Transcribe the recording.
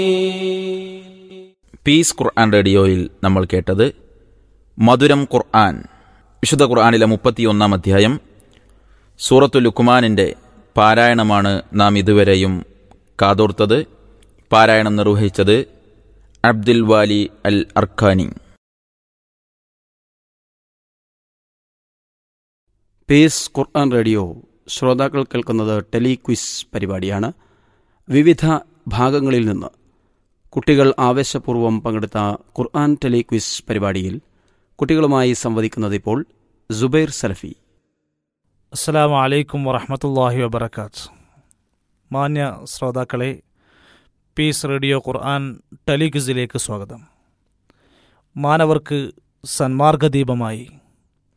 piece ഖുർആൻ റേഡിയോയിൽ നമ്മൾ കേട്ടത് മധുരം ഖുർആൻ വിശുദ്ധ ഖുർആനിലെ മുപ്പത്തിയൊന്നാം അധ്യായം സൂറത്തു ലുക്കുമാനിൻ്റെ പാരായണമാണ് നാം ഇതുവരെയും കാതോർത്തത് പാരായണം നിർവഹിച്ചത് Abdul Wali Al Arkhani peace Quran radio ശ്രോതാക്കൾ കേൾക്കുന്നത് ടെലിക്വിസ് പരിപാടിയാണ് വിവിധ ഭാഗങ്ങളിൽ നിന്ന് കുട്ടികൾ ആവേശപൂർവ്വം പങ്കെടുത്ത ഖുർആൻ ടെലിക്വിസ് പരിപാടിയിൽ കുട്ടികളുമായി സംവദിക്കുന്നത് ഇപ്പോൾ ജുബൈർ സലഫി അസ്സലാമു അലൈക്കും വറഹമത്തല്ലാഹി വബർക്കാത്ത് മാന്യ ശ്രോതാക്കളെ പീസ് റേഡിയോ ഖുർആൻ ടെലിക്വിസിലേക്ക് സ്വാഗതം മാനവർക്ക് സന്മാർഗദീപമായി